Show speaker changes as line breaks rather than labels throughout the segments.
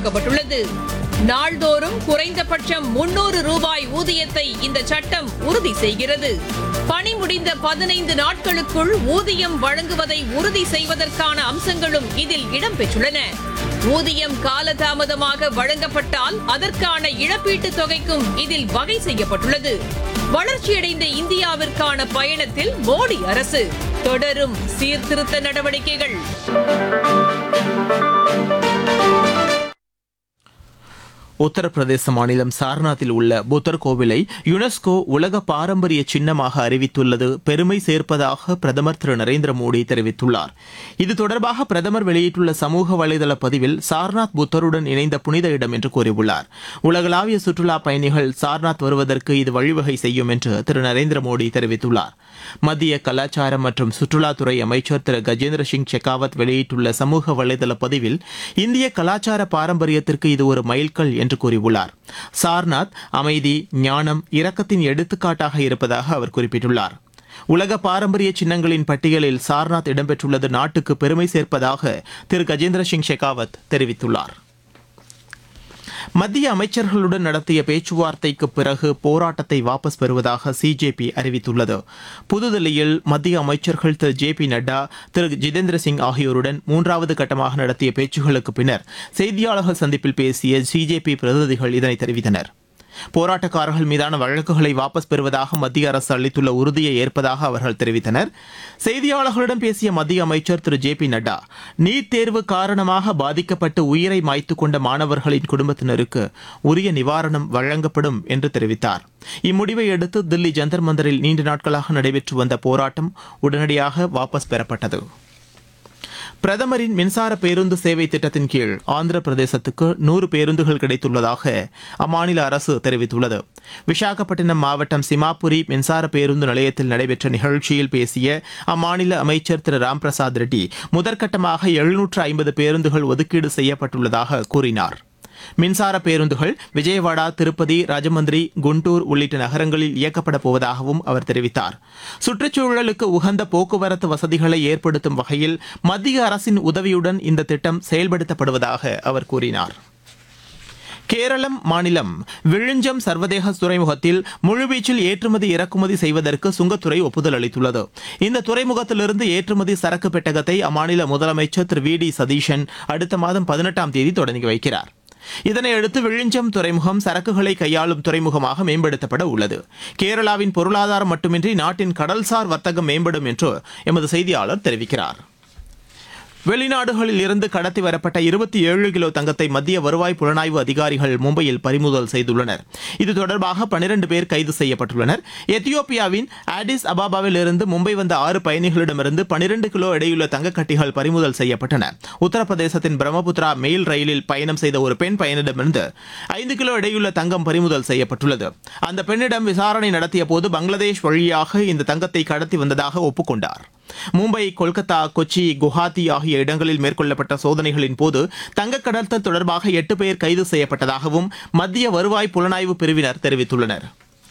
உருவாக்கப்பட்டுள்ளது நாள்தோறும் குறைந்தபட்சம் முன்னூறு ரூபாய் ஊதியத்தை இந்த சட்டம் உறுதி செய்கிறது பணி முடிந்த பதினைந்து நாட்களுக்குள் ஊதியம் வழங்குவதை உறுதி செய்வதற்கான அம்சங்களும் இதில் இடம்பெற்றுள்ளன ஊதியம் காலதாமதமாக வழங்கப்பட்டால் அதற்கான இழப்பீட்டுத் தொகைக்கும் இதில் வகை செய்யப்பட்டுள்ளது வளர்ச்சியடைந்த இந்தியாவிற்கான பயணத்தில் மோடி அரசு தொடரும் சீர்திருத்த நடவடிக்கைகள்
உத்தரப்பிரதேச மாநிலம் சார்நாத்தில் உள்ள புத்தர் கோவிலை யுனெஸ்கோ உலக பாரம்பரிய சின்னமாக அறிவித்துள்ளது பெருமை சேர்ப்பதாக பிரதமர் திரு நரேந்திர மோடி தெரிவித்துள்ளார் இது தொடர்பாக பிரதமர் வெளியிட்டுள்ள சமூக வலைதள பதிவில் சார்நாத் புத்தருடன் இணைந்த புனித இடம் என்று கூறியுள்ளார் உலகளாவிய சுற்றுலா பயணிகள் சார்நாத் வருவதற்கு இது வழிவகை செய்யும் என்று திரு நரேந்திர மோடி தெரிவித்துள்ளார் மத்திய கலாச்சாரம் மற்றும் சுற்றுலாத்துறை அமைச்சர் திரு கஜேந்திர சிங் ஷெகாவத் வெளியிட்டுள்ள சமூக வலைதள பதிவில் இந்திய கலாச்சார பாரம்பரியத்திற்கு இது ஒரு மைல்கல் என்று கூறியுள்ளார் சார்நாத் அமைதி ஞானம் இரக்கத்தின் எடுத்துக்காட்டாக இருப்பதாக அவர் குறிப்பிட்டுள்ளார் உலக பாரம்பரிய சின்னங்களின் பட்டியலில் சார்நாத் இடம்பெற்றுள்ளது நாட்டுக்கு பெருமை சேர்ப்பதாக திரு கஜேந்திர சிங் ஷெகாவத் தெரிவித்துள்ளார் மத்திய அமைச்சர்களுடன் நடத்திய பேச்சுவார்த்தைக்கு பிறகு போராட்டத்தை வாபஸ் பெறுவதாக சிஜேபி அறிவித்துள்ளது புதுதில்லியில் மத்திய அமைச்சர்கள் திரு ஜே பி நட்டா திரு ஜிதேந்திர சிங் ஆகியோருடன் மூன்றாவது கட்டமாக நடத்திய பேச்சுகளுக்கு பின்னர் செய்தியாளர்கள் சந்திப்பில் பேசிய சிஜேபி பிரதிநிதிகள் இதனை தெரிவித்தனர் போராட்டக்காரர்கள் மீதான வழக்குகளை வாபஸ் பெறுவதாக மத்திய அரசு அளித்துள்ள உறுதியை ஏற்பதாக அவர்கள் தெரிவித்தனர் செய்தியாளர்களிடம் பேசிய மத்திய அமைச்சர் திரு ஜே பி நட்டா நீட் தேர்வு காரணமாக பாதிக்கப்பட்டு உயிரை மாய்த்துக் கொண்ட மாணவர்களின் குடும்பத்தினருக்கு உரிய நிவாரணம் வழங்கப்படும் என்று தெரிவித்தார் இம்முடிவை அடுத்து தில்லி ஜந்தர் மந்தரில் நீண்ட நாட்களாக நடைபெற்று வந்த போராட்டம் உடனடியாக வாபஸ் பெறப்பட்டது பிரதமரின் மின்சார பேருந்து சேவை திட்டத்தின் கீழ் ஆந்திர பிரதேசத்துக்கு நூறு பேருந்துகள் கிடைத்துள்ளதாக அம்மாநில அரசு தெரிவித்துள்ளது விசாகப்பட்டினம் மாவட்டம் சிமாபுரி மின்சார பேருந்து நிலையத்தில் நடைபெற்ற நிகழ்ச்சியில் பேசிய அம்மாநில அமைச்சர் திரு ராம்பிரசாத் ரெட்டி முதற்கட்டமாக எழுநூற்று ஐம்பது பேருந்துகள் ஒதுக்கீடு செய்யப்பட்டுள்ளதாக கூறினார் மின்சார பேருந்துகள் விஜயவாடா திருப்பதி ராஜமந்திரி குண்டூர் உள்ளிட்ட நகரங்களில் இயக்கப்பட போவதாகவும் அவர் தெரிவித்தார் சுற்றுச்சூழலுக்கு உகந்த போக்குவரத்து வசதிகளை ஏற்படுத்தும் வகையில் மத்திய அரசின் உதவியுடன் இந்த திட்டம் செயல்படுத்தப்படுவதாக அவர் கூறினார் கேரளம் மாநிலம் விழுஞ்சம் சர்வதேச துறைமுகத்தில் முழுவீச்சில் ஏற்றுமதி இறக்குமதி செய்வதற்கு சுங்கத்துறை ஒப்புதல் அளித்துள்ளது இந்த துறைமுகத்திலிருந்து ஏற்றுமதி சரக்கு பெட்டகத்தை அம்மாநில முதலமைச்சர் திரு வி டி சதீஷன் அடுத்த மாதம் பதினெட்டாம் தேதி தொடங்கி வைக்கிறார் இதனையடுத்து விழுஞ்சம் துறைமுகம் சரக்குகளை கையாளும் துறைமுகமாக மேம்படுத்தப்பட உள்ளது கேரளாவின் பொருளாதாரம் மட்டுமின்றி நாட்டின் கடல்சார் வர்த்தகம் மேம்படும் என்று எமது செய்தியாளர் தெரிவிக்கிறார் வெளிநாடுகளில் இருந்து கடத்தி வரப்பட்ட இருபத்தி ஏழு கிலோ தங்கத்தை மத்திய வருவாய் புலனாய்வு அதிகாரிகள் மும்பையில் பறிமுதல் செய்துள்ளனர் இது தொடர்பாக பனிரண்டு பேர் கைது செய்யப்பட்டுள்ளனர் எத்தியோப்பியாவின் ஆடிஸ் அபாபாவில் இருந்து மும்பை வந்த ஆறு பயணிகளிடமிருந்து பனிரெண்டு கிலோ எடையுள்ள தங்கக்கட்டிகள் பறிமுதல் செய்யப்பட்டன உத்தரப்பிரதேசத்தின் பிரம்மபுத்திரா மெயில் ரயிலில் பயணம் செய்த ஒரு பெண் பயணிடமிருந்து ஐந்து கிலோ எடையுள்ள தங்கம் பறிமுதல் செய்யப்பட்டுள்ளது அந்த பெண்ணிடம் விசாரணை நடத்திய போது பங்களாதேஷ் வழியாக இந்த தங்கத்தை கடத்தி வந்ததாக ஒப்புக்கொண்டார் மும்பை கொல்கத்தா கொச்சி குவஹாத்தி ஆகிய இடங்களில் மேற்கொள்ளப்பட்ட சோதனைகளின் போது தங்க கடத்தல் தொடர்பாக எட்டு பேர் கைது செய்யப்பட்டதாகவும் மத்திய வருவாய் புலனாய்வு பிரிவினர் தெரிவித்துள்ளனர்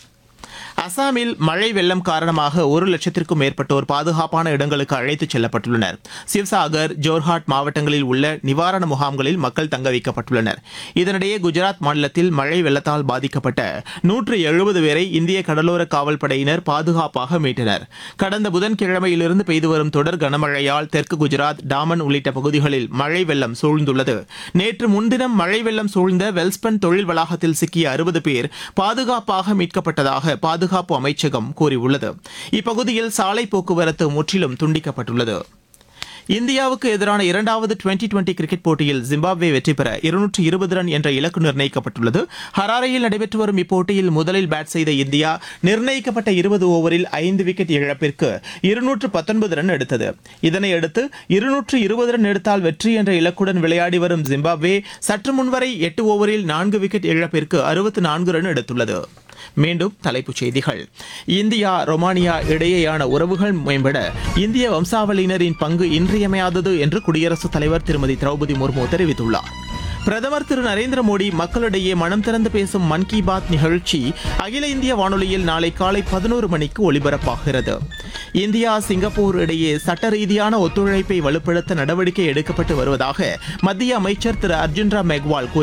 அசாமில் மழை வெள்ளம் காரணமாக ஒரு லட்சத்திற்கும் மேற்பட்டோர் பாதுகாப்பான இடங்களுக்கு அழைத்துச் செல்லப்பட்டுள்ளனர் சிவ்சாகர் ஜோர்ஹாட் மாவட்டங்களில் உள்ள நிவாரண முகாம்களில் மக்கள் தங்க வைக்கப்பட்டுள்ளனர் இதனிடையே குஜராத் மாநிலத்தில் மழை வெள்ளத்தால் பாதிக்கப்பட்ட நூற்று எழுபது பேரை இந்திய கடலோர காவல் படையினர் பாதுகாப்பாக மீட்டனர் கடந்த புதன்கிழமையிலிருந்து பெய்து வரும் தொடர் கனமழையால் தெற்கு குஜராத் டாமன் உள்ளிட்ட பகுதிகளில் மழை வெள்ளம் சூழ்ந்துள்ளது நேற்று முன்தினம் மழை வெள்ளம் சூழ்ந்த வெல்ஸ்பன் தொழில் வளாகத்தில் சிக்கிய அறுபது பேர் பாதுகாப்பாக மீட்கப்பட்டதாக பாதுகாப்பு அமைச்சகம் கூறியுள்ளது இப்பகுதியில் சாலை போக்குவரத்து முற்றிலும் துண்டிக்கப்பட்டுள்ளது இந்தியாவுக்கு எதிரான இரண்டாவது டுவெண்டி டுவெண்டி கிரிக்கெட் போட்டியில் ஜிம்பாப்வே வெற்றி பெற இருநூற்று இருபது ரன் என்ற இலக்கு நிர்ணயிக்கப்பட்டுள்ளது ஹராரையில் நடைபெற்று வரும் இப்போட்டியில் முதலில் பேட் செய்த இந்தியா நிர்ணயிக்கப்பட்ட இருபது ஓவரில் ஐந்து விக்கெட் இழப்பிற்கு இருநூற்று பத்தொன்பது ரன் எடுத்தது இதனையடுத்து இருநூற்று இருபது ரன் எடுத்தால் வெற்றி என்ற இலக்குடன் விளையாடி வரும் ஜிம்பாப்வே சற்று முன்வரை எட்டு ஓவரில் நான்கு விக்கெட் இழப்பிற்கு அறுபத்து நான்கு ரன் எடுத்துள்ளது மீண்டும் தலைப்புச் செய்திகள் இந்தியா ரொமானியா இடையேயான உறவுகள் மேம்பட இந்திய வம்சாவளியினரின் பங்கு இன்றியமையாதது என்று குடியரசுத் தலைவர் திருமதி திரௌபதி முர்மு தெரிவித்துள்ளார் பிரதமர் திரு நரேந்திர மோடி மக்களிடையே மனம் திறந்து பேசும் மன் கி பாத் நிகழ்ச்சி அகில இந்திய வானொலியில் நாளை காலை பதினோரு மணிக்கு ஒலிபரப்பாகிறது இந்தியா சிங்கப்பூர் இடையே சட்ட ரீதியான ஒத்துழைப்பை வலுப்படுத்த நடவடிக்கை எடுக்கப்பட்டு வருவதாக மத்திய அமைச்சர் திரு அர்ஜுன் ராம் மெக்வால் கூறியுள்ளார்